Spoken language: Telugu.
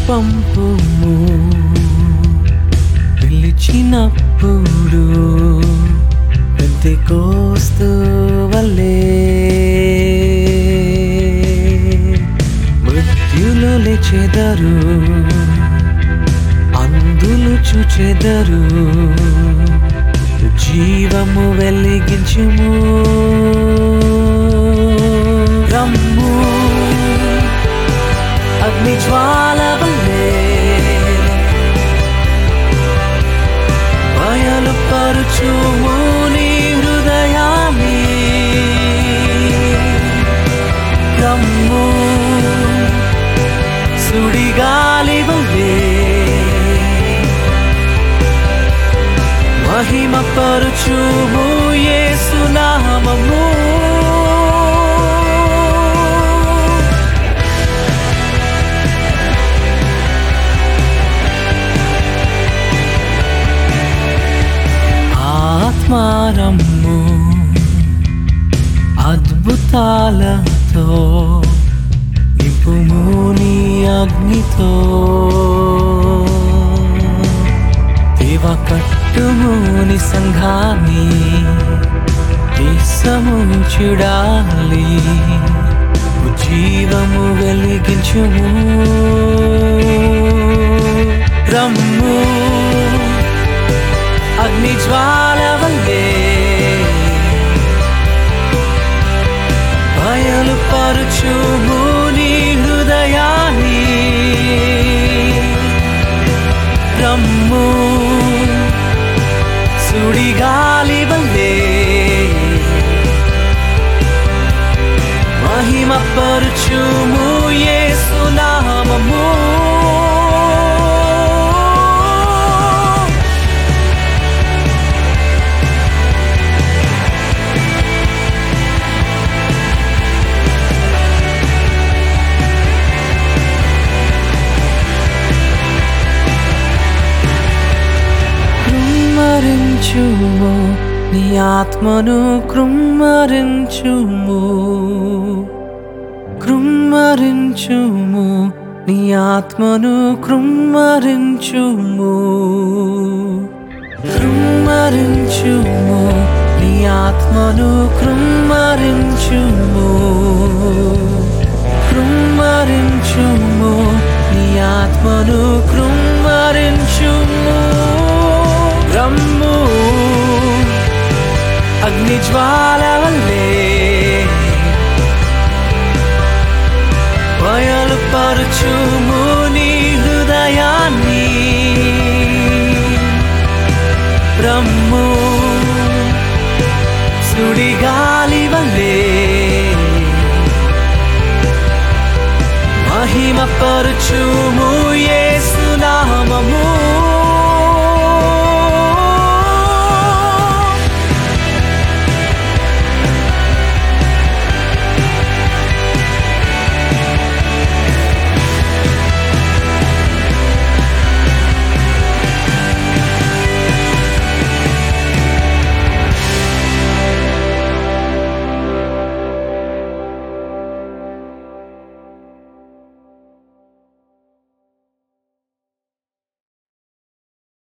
పంపుము పిలిచినప్పుడు పెంతెకోస్తు వల్లే మృత్యులు లేచెదరు అందులు చూచెదరు జీవము వెలిగించుము రమ్ము అగ్ని జ్వాల వల్లే బయలు పరుచుము నీ హృదయాన్ని రమ్ము సుడిగాలి వల్లే మహిమ పరుచుము యేసునామము ఆత్మారమ్ము అద్భుతాలతో నిపుము నీ అగ్నితో దేవ కట్టుముని సంఘాన్ని దేశము చూడాలి జీవము వెలిగించుము రమ్ము అగ్ని జ్వాల వల్లే బయలు పరుచుము నీ హృదయాన్ని రమ్ము సుడిగాలి వల్లే మహిమ పరుచుము యేసునామము కృమ్మరించుము నీ ఆత్మను కృమ్మరించుము కృమ్మరించుము నీ ఆత్మను కృమ్మరించుము కృమ్మరించుము నీ ఆత్మను కృమ్మరించుము కృమ్మరించుము నీ ఆత్మను కృమ్మరించుము రమ్ము అగ్ని జ్వాల వల్లే బయలు పరుచుము నీ హృదయాన్ని రమ్ము సుడిగాలి వల్లే మహిమ పరుచుము యేసునామము